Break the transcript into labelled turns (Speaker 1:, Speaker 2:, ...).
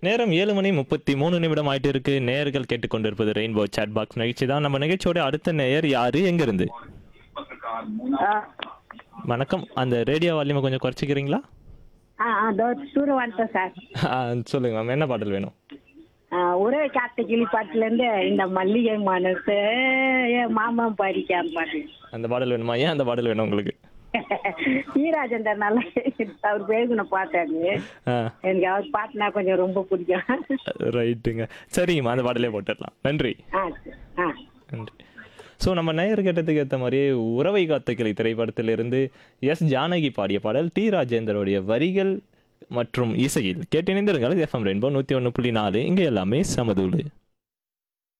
Speaker 1: நேரம் ஏழு மணி முப்பத்தி மூணு நிமிடம் ஆயிட்டு இருக்கு நேயர்கள் கேட்டுக்கொண்டிருப்பது ரெயின்போ சாட் பாக்ஸ் நிகழ்ச்சி தான் நம்ம நிகழ்ச்சியோட அடுத்த நேயர் யாரு எங்க இருந்து
Speaker 2: ஆ
Speaker 1: வணக்கம் அந்த ரேடியோ வால்யூமை கொஞ்சம் குறைச்சிக்கிறீங்களா
Speaker 2: ஆ ஆ, தோ தூரம் வந்துட்டோம் சார்
Speaker 1: ஆ, சொல்லுங்க மேம் என்ன பாடல் வேணும்
Speaker 2: ஆ, ஒரே காத்த கிளிப்பாட்டுலேருந்து இந்த மல்லிகை மனசு என் மாமன் பறிக்காம பாட்டு
Speaker 1: அந்த பாடல் வேணுமா ஏன் அந்த பாடல் வேணும் உங்களுக்கு
Speaker 2: ஈராஜந்தர் நல்லா அவர் பேசின பாட்டாரு
Speaker 1: ஆ
Speaker 2: எனக்கு அவர் பாட்டுனா கொஞ்சம் ரொம்ப பிடிக்கும்
Speaker 1: ரைட்டுங்க சரிங்கம்மா அந்த பாடலே போட்டுடலாம் நன்றி
Speaker 2: ஆ சரி. ஆ
Speaker 1: நன்றி ஸோ நம்ம நேயர் கேட்டதுக்கு ஏற்ற மாதிரியே உறவை காத்த கிளை திரைப்படத்திலிருந்து எஸ் ஜானகி பாடிய பாடல் டி ராஜேந்தருடைய வரிகள் மற்றும் இசையில் கேட்டிணைந்திருங்கள் எஃப்எம் ரெயின்போ நூற்றி ஒன்று புள்ளி நாலு இங்கே எல்லாமே சமதூடு